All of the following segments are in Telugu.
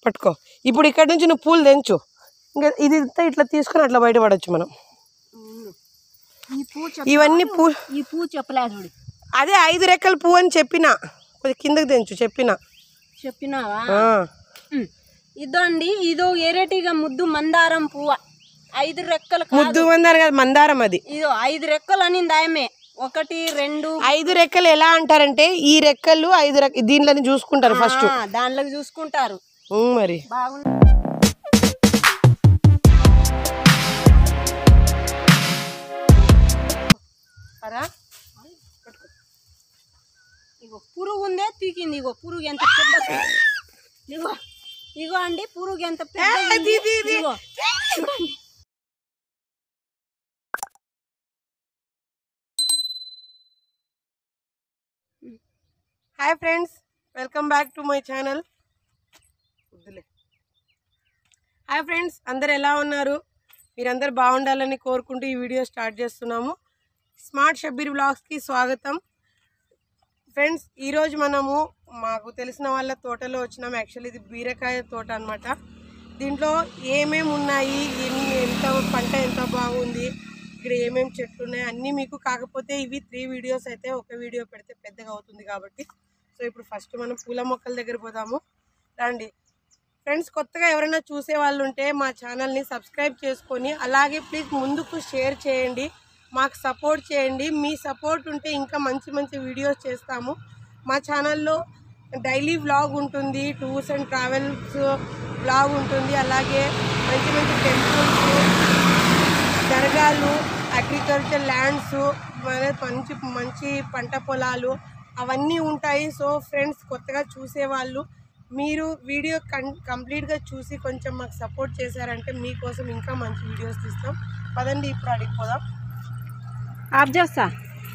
పట్టుకో ఇప్పుడు ఇక్కడ నుంచి నువ్వు పూలు తెంచు ఇంకా ఇది ఇంతా ఇట్లా తీసుకొని అట్లా బయటపడవచ్చు మనం ఈ పూ ఇవన్నీ పూ ఈ పూ చెప్పలేదు చూడు అదే ఐదు రెక్కల పువ్వు అని చెప్పిన కొంచెం కిందకి తెంచు చెప్పిన చెప్పినావా ఆ. ఉమ్. ఇదండి ఇదో ఏరేటిగా ముద్దు మందారం పువ్వ ఐదు రెక్కలు కాదు ముద్దు మందారం కదా మందారం అది ఇదో ఐదు రెక్కలు అనింది ఆయమే ఒకటి రెండు ఐదు రెక్కలు ఎలా అంటారంటే ఈ రెక్కలు ఐదు రెక్క దీంట్లో చూసుకుంటారు ఫస్ట్ ఆ, దాంట్లోకి చూసుకుంటారు మరి బాగుంది అరా ఇగో పురుగు ఉందే పీకింది ఇగో పురుగు ఎంత పెద్ద ఇగో ఇగో అండి పురుగు ఎంత పెద్ద ఇది, ఇది, ఇది. ఇగో చూడండి hi friends welcome back to my channel వద్దులే హాయ్ ఫ్రెండ్స్ అందరు ఎలా ఉన్నారు మీరందరు బాగుండాలని కోరుకుంటూ ఈ వీడియో స్టార్ట్ చేస్తున్నాము స్మార్ట్ షబ్బీర్ బ్లాగ్స్కి స్వాగతం ఫ్రెండ్స్ ఈరోజు మనము మాకు తెలిసిన వాళ్ళ తోటలో వచ్చినాము యాక్చువల్లీ ఇది బీరకాయ తోట అన్నమాట దీంట్లో ఏమేమి ఉన్నాయి ఎన్ని ఎంత పంట ఎంత బాగుంది ఇక్కడ ఏమేమి చెట్లు ఉన్నాయి అన్నీ మీకు కాకపోతే ఇవి త్రీ వీడియోస్ అయితే ఒక వీడియో పెడితే పెద్దగా అవుతుంది కాబట్టి సో ఇప్పుడు ఫస్ట్ మనం పూల మొక్కల దగ్గర పోదాము రండి ఫ్రెండ్స్ కొత్తగా ఎవరైనా చూసే వాళ్ళు ఉంటే మా ఛానల్ని సబ్స్క్రైబ్ చేసుకొని అలాగే ప్లీజ్ ముందుకు షేర్ చేయండి మాకు సపోర్ట్ చేయండి మీ సపోర్ట్ ఉంటే ఇంకా మంచి మంచి వీడియోస్ చేస్తాము మా ఛానల్లో డైలీ వ్లాగ్ ఉంటుంది టూర్స్ అండ్ ట్రావెల్స్ వ్లాగ్ ఉంటుంది అలాగే మంచి మంచి టెంపుల్స్ దర్గాలు అగ్రికల్చర్ ల్యాండ్స్ మన మంచి మంచి పంట పొలాలు అవన్నీ ఉంటాయి సో ఫ్రెండ్స్ కొత్తగా చూసేవాళ్ళు మీరు వీడియో కం కంప్లీట్గా చూసి కొంచెం మాకు సపోర్ట్ చేశారంటే మీకోసం ఇంకా మంచి వీడియోస్ తీస్తాం పదండి ఇప్పుడు అడిగిపోదాం ఆఫ్ చేస్తా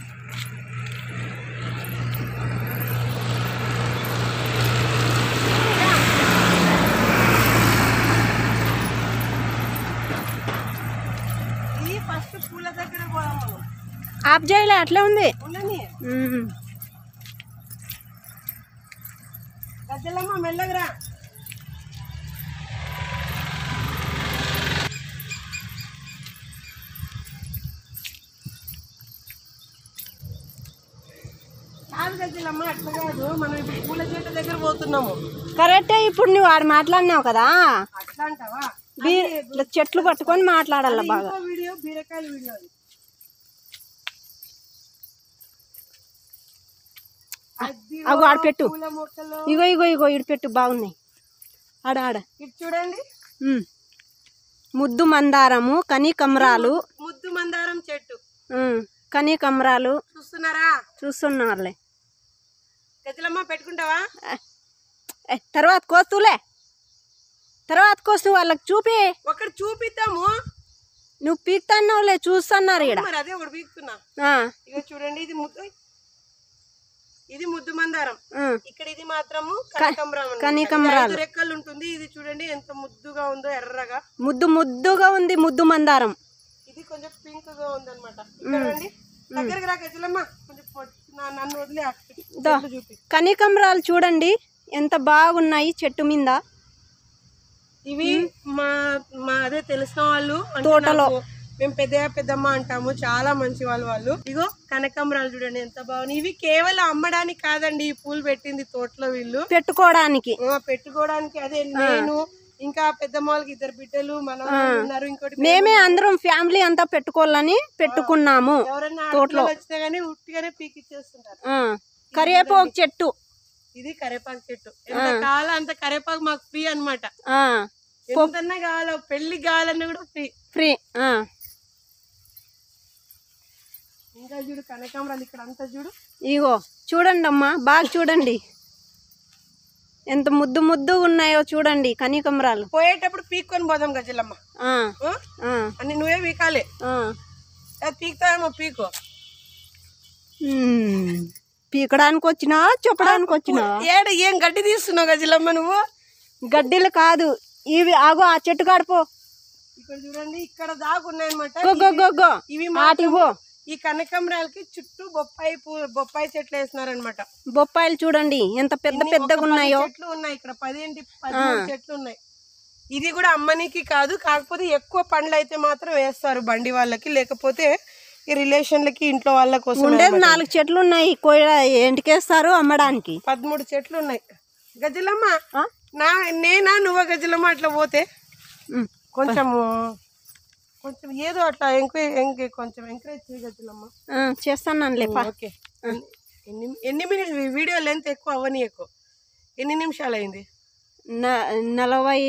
ఈ ఫస్ట్ పూల దగ్గర పోదాం మనం ఆఫ్ చేయలే అట్లే ఉంది ఉండని ఉమ్. గద్దెలమ్మ మెల్లగరా కాదు గద్దెలమ్మ అట్లా కాదు మనం ఇప్పుడు పూల చెట్టు దగ్గర పోతున్నాము కరెక్టే ఇప్పుడు నువ్వు ఆడ మాట్లాడినావు కదా అట్లా అంటావా బీ ఇట్లా చెట్లు పట్టుకొని మాట్లాడాల బాగా ఇంకో వీడియో బీరకాయల వీడియో అది అది అగో ఆడ పెట్టు పూల మొక్కలు ఇగో ఇగో ఇగో ఇటు పెట్టు బాగున్నాయి ఆడ ఆడ ఇటు చూడండి ఉమ్. ముద్దు మందారము కనీకమరాలు ముద్దు మందారం చెట్టు ఉమ్. కనీకమరాలు చూస్తున్నారా చూస్తున్నారులే గజలమ్మ పెట్టుకుంటావా ఏ, తర్వాత కోస్తులే తర్వాత కోస్తూ వాళ్ళకి చూపి ఒకటి చూపిద్దాము నువ్వు పీక్తాన్నావులే చూస్తున్నారు ఈడ మరి అదే ఒకటి పీకుతున్నా ఆ, ఇక చూడండి ఇది ముద్దు ఇది ముద్దు మందారం ఉమ్. ఇక్కడ ఇది మాత్రము కనకంబరం అన్నమాట. కనకాంబరాలు. ఇది ఐదు రెక్కలు ఉంటుంది ఇది చూడండి ఎంత ముద్దుగా ఉందో ఎర్రగా ముద్దు ముద్దుగా ఉంది ముద్దు మందారం ఇది కొంచెం పింక్ గా ఉందన్నమాట ఇక్కడ రండి దగ్గరికి రా గజలమ్మ కొంచెం పొ- నా- నన్ను వదిలే ఆ దా. చెట్లు చూపి కనీకమరాలు చూడండి ఎంత బాగున్నాయి చెట్టు మీద ఇవి మా మా అదే తెలిసిన వాళ్ళు అంటే తోటలో. నాకు మేము పెద్దయ్య పెద్దమ్మ అంటాము చాలా మంచి వాళ్ళు వాళ్ళు ఇగో కనకాంబరాలు చూడండి ఎంత బాగున్నాయి ఇవి కేవలం అమ్మడానికి కాదండి ఈ పూలు పెట్టింది తోటలో వీళ్ళు పెట్టుకోవడానికి ఆ, పెట్టుకోవడానికి అదే నేను ఇంకా పెద్దమ్మ వాళ్ళకి ఇద్దరు బిడ్డలు మన ఉన్నారు ఇంకోటి మేమే అందరం ఫ్యామిలీ అంతా పెట్టుకోవాలని పెట్టుకున్నాము ఎవరైనా ఆడపిల్లలు వచ్చినా గానీ ఉట్టిగానే పీకిచ్చేస్తుంటారు ఆ, కరివేపాకు చెట్టు ఇది కరేపాకు చెట్టు ఎంత కావాలో అంత కరేపాకు మాకు ఫ్రీ అన్నమాట ఆ, ఎంతన్నా కావాలో పెళ్లి కావాలన్నా కూడా ఫ్రీ ఫ్రీ ఆ, ఇంకా చూడు కనకాంబరాలు ఇక్కడ అంతా చూడు ఇగో చూడండి అమ్మా బాగా చూడండి ఎంత ముద్దు ముద్దు ఉన్నాయో చూడండి కనీకమరాలు పోయేటప్పుడు పీక్కొని పోదాం గజలమ్మ ఆ, ఆ? ఆ, అన్ని నువ్వే పీకాలి ఆ. అది పీకుతావేమో పీకు ఉమ్, పీకడానికి వచ్చినా చెప్పడానికి వచ్చినా ఏడ ఏం గడ్డి తీస్తున్నావు గజలమ్మ నువ్వు గడ్డిలు కాదు ఇవి ఆగో ఆ చెట్టు కాడిపో ఇక్కడ చూడండి ఇక్కడ దాకా ఉన్నాయన్నమాట గో గో గో గో ఇవి ఆటికి పో ఈ కనకంబరాలకి చుట్టూ బొప్పాయి పూ బొప్పాయి చెట్లు వేసినారనమాట బొప్పాయిలు చూడండి ఎంత పెద్ద పెద్దగా ఉన్నాయో చెట్లు ఉన్నాయి ఇక్కడ పదిహేంటి పదిహేను చెట్లు ఉన్నాయి ఇది కూడా అమ్మనికి కాదు కాకపోతే ఎక్కువ పండ్లు అయితే మాత్రం వేస్తారు బండి వాళ్ళకి లేకపోతే ఈ రిలేషన్లకి ఇంట్లో వాళ్ళ కోసం ఉండేది నాలుగు చెట్లు ఉన్నాయి కోయ ఎంటికేస్తారు అమ్మడానికి పదమూడు చెట్లు ఉన్నాయి గజలమ్మ ఆ? నా నేనా నువ్వా గజలమ్మ అట్లా పోతే ఉమ్. కొంచెము కొంచెం ఏదో అట్లా ఎంకరేజ్ ఎంక కొంచెం ఎంకరేజ్ చేయ గజలమ్మ ఆ, చేస్తాను లేపా ఓకే ఎన్ని ఎన్ని మినిట్స్ వీడియో లెంత్ ఎక్కువ అవని ఎక్కువ ఎన్ని నిమిషాలు అయింది నలభై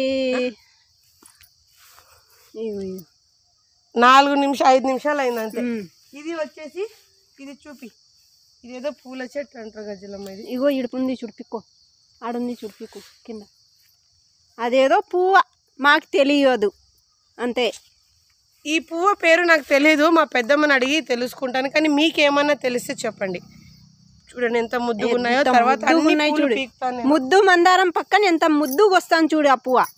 ఇవి. నాలుగు నిమిషాలు ఐదు నిమిషాలు అయింది అంతే ఉమ్. ఇది వచ్చేసి ఇది చూపి ఇదేదో పూల చెట్టు అంటారు గజలమ్మ ఇది ఇగో ఇడుపుంది చుడిపిక్కో ఆడుంది చుడిపిక్కు కింద అదేదో పువ్వ మాకు తెలియదు అంతే ఈ పువ్వు పేరు నాకు తెలియదు మా పెద్దమ్మని అడిగి తెలుసుకుంటాను కానీ మీకేమన్నా తెలిస్తే చెప్పండి చూడండి ఎంత ముద్దుగా ఉన్నాయో ఎంత తర్వాత ముద్దుగా అన్ని ఉన్నాయి పూలు చూడు. పీకుతాను నేను. ముద్దు మందారం పక్కన ఎంత ముద్దుగా వస్తాను చూడు ఆ పువ్వ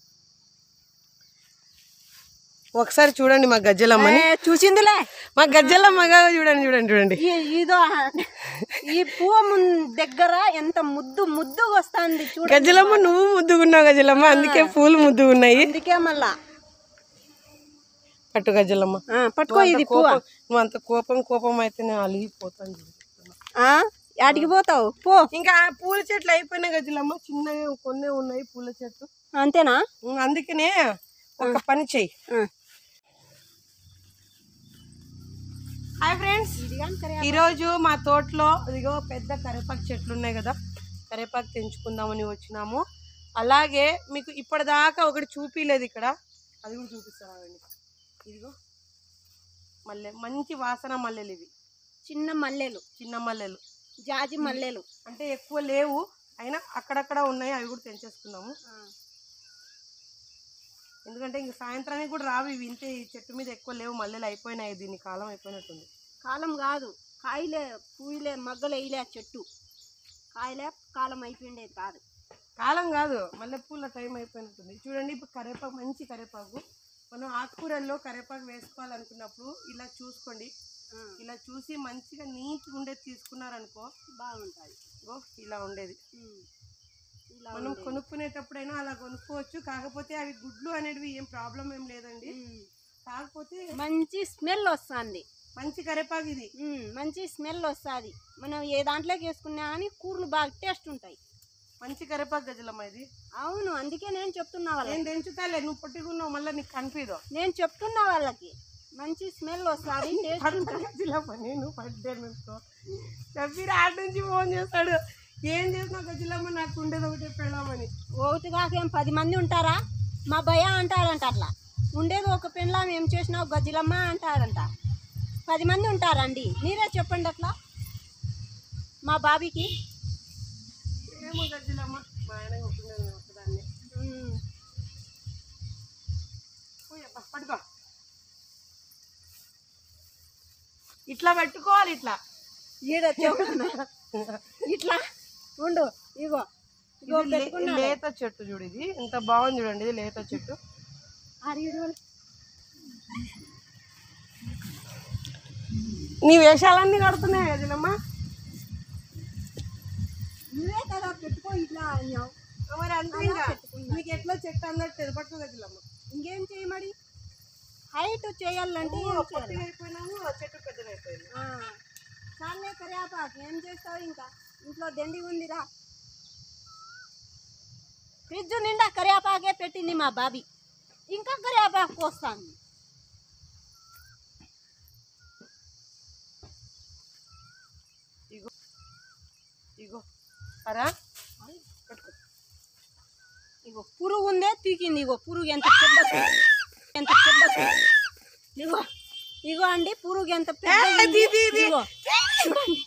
ఒకసారి చూడండి మా గజ్జలమ్మని ఏ, చూసిందిలే మా గజ్జలమ్మగా చూడండి చూడండి చూడండి ఈ- ఇదో ఈ పువ్వ ముం- దగ్గర ఎంత ముద్దు ముద్దుగా వస్తుంది చూడు గజ్జలమ్మ నువ్వు ముద్దుగున్నావు గజ్జలమ్మ అందుకే పూలు ముద్దుగా ఉన్నాయి అందుకే మళ్ళా పట్టు గజ్జలమ్మ ఆ, పట్టుకో ఇది పువ్వ కోపం నువ్వు అంత కోపం కోపం అయితే నేను అలిగిపోతాను చూడు. ఆ, యాడికి పోతావు పో ఇంకా ఆ పూల చెట్లు అయిపోయినాయి గజ్జలమ్మ చిన్నగా కొన్ని ఉన్నాయి పూల చెట్లు అంతేనా ఉం, అందుకనే ఒక పని చెయ్యి ఆ. హాయ్ ఫ్రెండ్స్ ఈరోజు మా తోటలో ఇదిగో పెద్ద కరివేపాకు చెట్లు ఉన్నాయి కదా కరివేపాకు తెంచుకుందామని వచ్చినాము అలాగే మీకు ఇప్పటిదాకా ఒకటి చూపిలేదు ఇక్కడ అది కూడా చూపిస్తాను ఆగండి. ఇదిగో మల్లె మంచి వాసన మల్లెలు ఇవి చిన్న మల్లెలు చిన్న మల్లెలు జాజి మల్లెలు అంటే ఎక్కువ లేవు అయినా అక్కడక్కడ ఉన్నాయి అవి కూడా తెంచేసుకున్నాము ఎందుకంటే ఇంక సాయంత్రానికి కూడా రావు ఇవి ఇంతే ఈ చెట్టు మీద ఎక్కువ లేవు మల్లెలు అయిపోయినాయి దీని కాలం అయిపోయినట్టుంది కాలం కాదు కాయలే పూయలే మగ్గలు వేయలే చెట్టు కాయలే కాలం అయిపోయిండేది కాదు కాలం కాదు మల్లెపూల టైం అయిపోయినట్టుంది చూడండి ఇప్పుడు కరివేపాకు మంచి కరివేపాకు మనం ఆకుకూరల్లో కరివేపాకు వేసుకోవాలనుకున్నప్పుడు ఇలా చూసుకోండి ఇలా చూసి మంచిగా నీట్గా ఉండేది తీసుకున్నారనుకో బాగుంటుంది ఓ ఇలా ఉండేది ఇలా మనం కొనుక్కునేటప్పుడైనా అలా కొనుక్కోవచ్చు కాకపోతే అవి గుడ్లు అనేటివి ఏం ప్రాబ్లం ఏం లేదండి ఉమ్. కాకపోతే మంచి స్మెల్ వస్తుంది మంచి కరివేపాకు ఇది మంచి స్మెల్ వస్తుంది మనం ఏ దాంట్లోకి వేసుకున్నా కానీ కూరలు బాగా టేస్ట్ ఉంటాయి మంచి కరివేపాకు గజలమ్మ ఇది అవును అందుకే నేను చెప్తున్నా వాళ్ళకి నేను తెంచుతాలే నువ్వు పొట్టిగున్నావు మళ్ళీ నీకు కనిపిదో నేను చెప్తున్నా వాళ్ళకి మంచి స్మెల్ వస్తుంది టేస్ట్ ఉంటుంది గజలమ్మ నేను పడ్డాను అనుకో చెప్పిరా ఆడ నుంచి ఫోన్ చేస్తాడు ఏం చేసినా గజలమ్మ నాకు ఉండేది ఒకటే పెళ్ళామని ఒకటి కాకేం పది మంది ఉంటారా మా భయ అంటాడంట అట్లా ఉండేది ఒక పెళ్ళాం ఏం చేసినావు గజ్జిలమ్మ అంటాడంట పది మంది ఉంటారండి మీరే చెప్పండి అట్లా మా బాబీకి ఏమో గజలమ్మ మా ఆయన ఒప్పుకున్నాను నేను ఒక్కదాన్ని ఉమ్, పోయబ్బా, పట్టుకో ఇట్లా పెట్టుకోవాలి ఇట్లా ఈడ చెవులు ఇట్లా ఉండు ఇగో ఇగో ఇది లే- పెట్టుకున్నా లేత చెట్టు చూడు ఇది ఎంత బాగుంది చూడండి ఇది లేత చెట్టు ఆడిడు నీ వేషాలన్నీ కడుతున్నాయి గజలమ్మ నువ్వే కదా పెట్టుకో ఇట్లా అన్నావు మరి అంతే ఇంకా మీకు ఎట్లా చెట్టు అన్నట్టు పట్టుకో గజలమ్మ ఇంకేం చేయమడి హైట్ చేయాలంటే ఏం చేయాలి పొట్టిగా అయిపోయినాము చెట్టు పెద్దగా అయిపోయింది ఆ, చాలే కరియాపాకు ఏం చేస్తావు ఇంకా ఇంట్లో దండి ఉందిరా ఫ్రిడ్జ్ నిండా కరియాపాకే పెట్టింది మా బాబీ ఇంకా కరియాపాకు వస్తాను ఇగో ఇగో అరా పట్టుకో ఇగో పురుగు ఉందే తీకింది ఇగో పురుగు ఎంత పెద్ద పురుగు. ఎంత పెద్ద పురుగు. ఇగో ఇగో అండి పురుగు ఎంత పెద్ద ఏ, ఇది, ఇది, ఇది. ఇగో చూడండి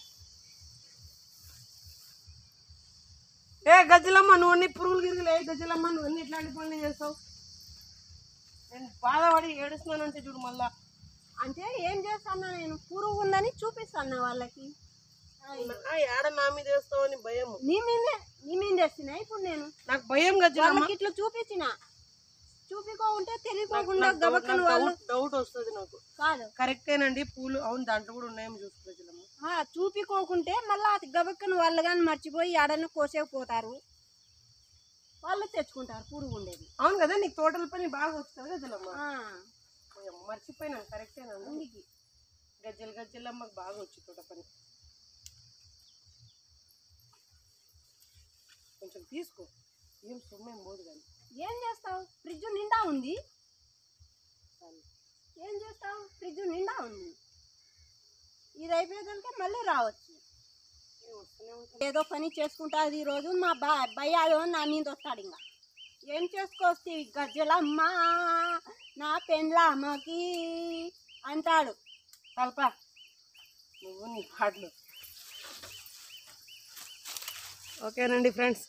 ఏ గజ్జలమ్మ నువ్వు అన్ని పురుగులు గిరుగులు ఏ గజ్జలమ్మ నువ్వు అన్ని ఇట్లాంటి పనులు చేస్తావు నేను బాధపడి ఏడుస్తున్నానంటే చూడు మళ్ళా అంటే ఏం చేస్తాను నేను పురుగు ఉందని చూపిస్తాను వాళ్ళకి ఆ, ఏడ నా మీద వేస్తావు అని భయం నీ మీదే నీ మీద వేస్తున్నా ఇప్పుడు నేను నాకు భయం గజ్జలమ్మ వాళ్ళకి ఇట్లా చూపించిన చూపికోకుంటే తెలియకోకుండా గబక్కన వాళ్ళు డౌట్ వస్తుంది నాకు కాదు కరెక్టేనండి పూలు అవును దాంట్లో కూడా ఉన్నాయేమో చూసుకో చెల్లమ్మ ఆ, చూపికోకుంటే మళ్ళీ అది గబక్కన వాళ్ళు కానీ మర్చిపోయి ఆడను కోసేకపోతారు వాళ్ళు తెచ్చుకుంటారు పురుగు ఉండేది అవును కదా నీకు తోటల పని బాగా వస్తుంది కదా చెల్లమ్మ ఆ, ఓయమ్మ, మర్చిపోయినాను కరెక్టేనండి అందుకే. గజ్జలు గజ్జలు మాకు బాగా వచ్చి తోట పని కొంచెం తీసుకో ఏం సొమ్మేం పోదు కానీ ఏం చేస్తావు ఫ్రిడ్జ్ నిండా ఉంది ఏం చేస్తావు ఫ్రిడ్జ్ నిండా ఉంది ఇది అయిపోయేదానికే మళ్ళీ రావచ్చు ఏం వస్తూనే ఉంటుంది ఏదో పని చేసుకుంటాది ఈ రోజు మా బా భయ్యాదో నా మీద వస్తాడు ఇంకా ఏం చేసుకోవచ్చు గజ్జలమ్మ నా పెండ్లామ్మకి అంటాడు కల్ప నువ్వు నీ పాటలు ఓకేనండి ఫ్రెండ్స్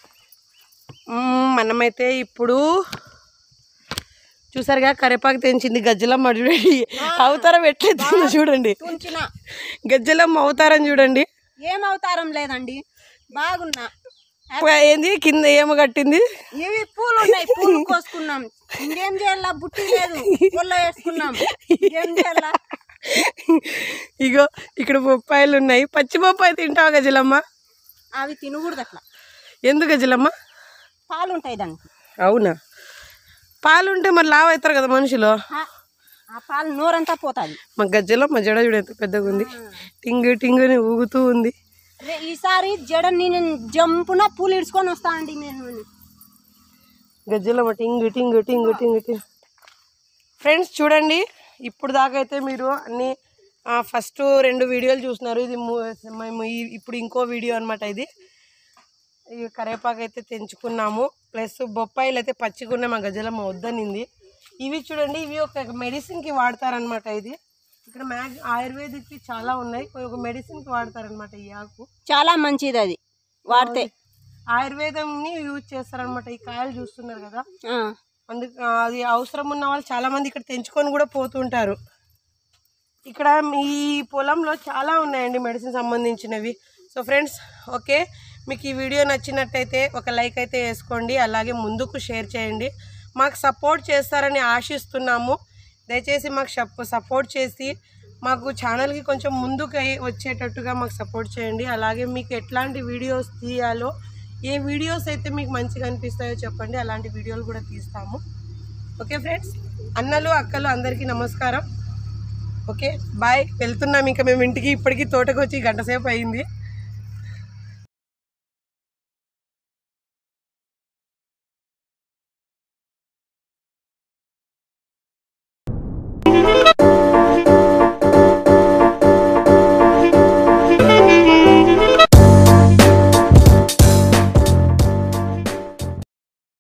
మనమైతే ఇప్పుడు చూసారుగా కరేపాకు తెంచింది గజ్జలమ్మ చూడండి అవతారం ఎట్లయితే చూడండి తుంచిన గజ్జలమ్మ అవతారం చూడండి ఏం అవతారం లేదండి బాగున్నా ఏంది కింద ఏమో కట్టింది ఇవి పూలు ఉన్నాయి పూలు కోసుకున్నాం ఇంకేం చేయాలా బుట్టి లేదు పొల్లో వేసుకున్నాం ఇంకేం చేయాలా ఇగో ఇక్కడ బొప్పాయిలు ఉన్నాయి పచ్చి బొప్పాయి తింటావా గజలమ్మ అవి తినకూడదు అట్లా ఎందుకు గజలమ్మ పాలు ఉంటాయి దానికి అవునా పాలు ఉంటే మరి లావ్ అవుతారు కదా మనుషులు ఆ, ఆ పాలు నోరంతా పోతుంది మా గజ్జలమ్మ జడ చూడ ఎంత పెద్దగా ఉంది టింగు టింగుని ఊగుతూ ఉంది రే ఈసారి జడ నేను జంపున పూలు ఇడుచుకొని వస్తా అండి నేను గజ్జలమ్మ టింగు టింగు టింగు టింగు టింగు ఫ్రెండ్స్ చూడండి ఇప్పుడు దాకా అయితే మీరు అన్ని ఫస్ట్ రెండు వీడియోలు చూసినారు ఇది మూ- మేము ఈ- ఇప్పుడు ఇంకో వీడియో అనమాట ఇది ఈ కరేపాకు అయితే తెంచుకున్నాము ప్లస్ బొప్పాయిలు అయితే పచ్చిగున్న మా గజలమ్మ వద్దనింది ఇవి చూడండి ఇవి ఒక మెడిసిన్కి వాడతారనమాట ఇది ఇక్కడ మ్యాగ్ ఆయుర్వేదిక్కి చాలా ఉన్నాయి ఒక మెడిసిన్కి వాడతారనమాట ఈ ఆకు చాలా మంచిది అది వాడితే ఆయుర్వేదంని యూజ్ చేస్తారనమాట ఈ కాయలు చూస్తున్నారు కదా ఆ, అందుకు ఆ, అది అవసరం ఉన్న వాళ్ళు చాలా మంది ఇక్కడ తెంచుకొని కూడా పోతుంటారు ఇక్కడ ఈ పొలంలో చాలా ఉన్నాయండి మెడిసిన్ సంబంధించినవి సో ఫ్రెండ్స్ ఓకే మీకు ఈ వీడియో నచ్చినట్టయితే ఒక లైక్ అయితే వేసుకోండి అలాగే ముందుకు షేర్ చేయండి మాకు సపోర్ట్ చేస్తారని ఆశిస్తున్నాము దయచేసి మాకు సప్- సపోర్ట్ చేసి మాకు ఛానల్కి కొంచెం ముందుకు అయ్యి- వచ్చేటట్టుగా మాకు సపోర్ట్ చేయండి అలాగే మీకు ఎట్లాంటి వీడియోస్ తీయాలో ఏ వీడియోస్ అయితే మీకు మంచిగా అనిపిస్తాయో చెప్పండి అలాంటి వీడియోలు కూడా తీస్తాము ఓకే ఫ్రెండ్స్ అన్నలు అక్కలు అందరికీ నమస్కారం ఓకే బాయ్ వెళ్తున్నాం ఇంకా మేము ఇంటికి ఇప్పటికీ తోటకు వచ్చి గంట సేపు అయింది